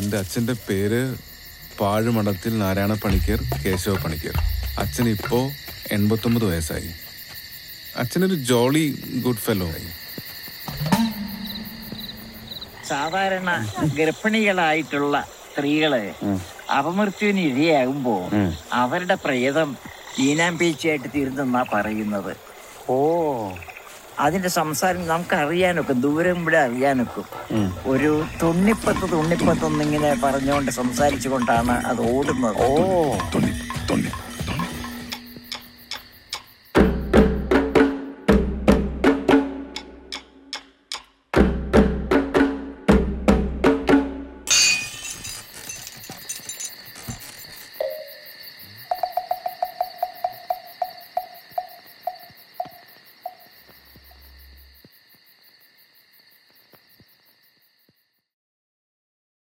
എൻ്റെ അച്ഛൻ്റെ പേര് പാഴുമഠത്തിൽ നാരായണ പണിക്കർ കേശവ പണിക്കർ അച്ഛൻ ഇപ്പോൾ എൺപത്തൊമ്പത് വയസ്സായി അച്ഛനൊരു ജോളി ഗുഡ് ഫെലോ ആയി സാധാരണ ഗർഭിണികളായിട്ടുള്ള സ്ത്രീകള് അപമൃത്യുവിന് ഇരയാകുമ്പോ അവരുടെ പ്രേതം ഈനാമ്പേച്ചിയായിട്ട് തീരുന്നെന്നാ പറയുന്നത് ഓ അതിന്റെ സംസാരം നമുക്ക് അറിയാനൊക്കെ ദൂരം ഇവിടെ അറിയാനൊക്കും ഒരു തുണ്ണിപ്പത്ത് തുണ്ണിപ്പത്ത് എന്നിങ്ങനെ പറഞ്ഞുകൊണ്ട് സംസാരിച്ചുകൊണ്ടാണ് അത് ഓടുന്നത് ഓ തുണി